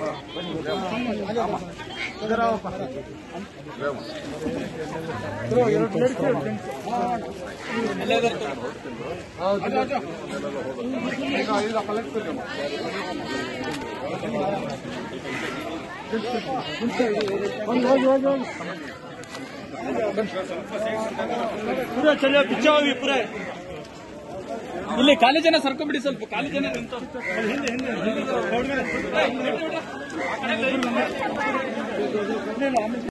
ಪೂರ ಚಲಿಯ ಬಿಚ್ಚಾವಿ ಪೂರ ಇಲ್ಲಿ ಖಾಲಿ ಜನ ಸರ್ಕೊಂಡ್ಬಿಡಿ ಸ್ವಲ್ಪ ಖಾಲಿ ಜನ ನಿಂತು ಹಿಂದೆ ಹಿಂದೆ